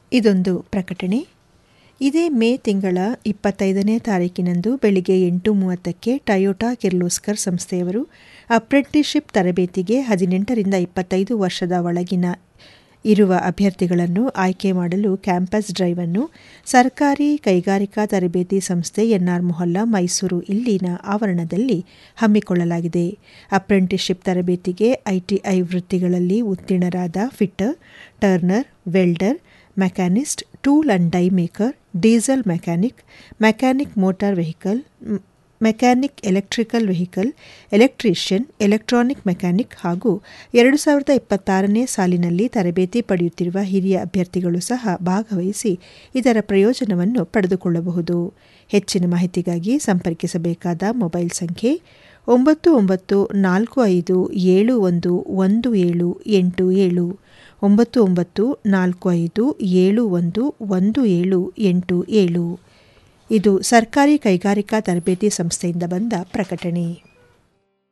ಇದೊಂದು ಪ್ರಕಟಣೆ ಇದೇ ಮೇ ತಿಂಗಳ ಇಪ್ಪತ್ತೈದನೇ ತಾರೀಕಿನಂದು ಬೆಳಿಗ್ಗೆ ಎಂಟು ಮೂವತ್ತಕ್ಕೆ ಟಯೋಟಾ ಕಿರ್ಲೋಸ್ಕರ್ ಸಂಸ್ಥೆಯವರು ಅಪ್ರೆಂಟಿಸ್ಶಿಪ್ ತರಬೇತಿಗೆ ಹದಿನೆಂಟರಿಂದ ಇಪ್ಪತ್ತೈದು ವರ್ಷದ ಒಳಗಿನ ಇರುವ ಅಭ್ಯರ್ಥಿಗಳನ್ನು ಆಯ್ಕೆ ಮಾಡಲು ಕ್ಯಾಂಪಸ್ ಡ್ರೈವ್ ಅನ್ನು ಸರ್ಕಾರಿ ಕೈಗಾರಿಕಾ ತರಬೇತಿ ಸಂಸ್ಥೆ ಎನ್ಆರ್ ಮೊಹಲ್ಲಾ ಮೈಸೂರು ಇಲ್ಲಿನ ಆವರಣದಲ್ಲಿ ಹಮ್ಮಿಕೊಳ್ಳಲಾಗಿದೆ ಅಪ್ರೆಂಟಿಸ್ಶಿಪ್ ತರಬೇತಿಗೆ ಐಟಿಐ ವೃತ್ತಿಗಳಲ್ಲಿ ಉತ್ತೀರ್ಣರಾದ fitter turner welder machinist tool and die maker diesel mechanic mechanic motor vehicle mechanic electrical vehicle electrician electronic mechanic ಹಾಗೂ ಎರಡು ಸಾವಿರದ ಇಪ್ಪತ್ತಾರನೇ ಸಾಲಿನಲ್ಲಿ ತರಬೇತಿ ಪಡೆಯುತ್ತಿರುವ ಹಿರಿಯ ಅಭ್ಯರ್ಥಿಗಳು ಸಹ ಭಾಗವಹಿಸಿ ಇದರ ಪ್ರಯೋಜನವನ್ನು ಪಡೆದುಕೊಳ್ಳಬಹುದು ಹೆಚ್ಚಿನ ಮಾಹಿತಿಗಾಗಿ ಸಂಪರ್ಕಿಸಬೇಕಾದ ಮೊಬೈಲ್ ಸಂಖ್ಯೆ ಒಂಬತ್ತು ಒಂಬತ್ತು ನಾಲ್ಕು ಐದು ಏಳು ಒಂದು ಒಂದು ಏಳು ಎಂಟು ಏಳು ಒಂಬತ್ತು ಒಂಬತ್ತು ನಾಲ್ಕು ಐದು ಏಳು ಒಂದು ಒಂದು ಏಳು ಎಂಟು ಏಳು ಇದು ಸರ್ಕಾರಿ ಕೈಗಾರಿಕಾ ತರಬೇತಿ ಸಂಸ್ಥೆಯಿಂದ ಬಂದ ಪ್ರಕಟಣೆ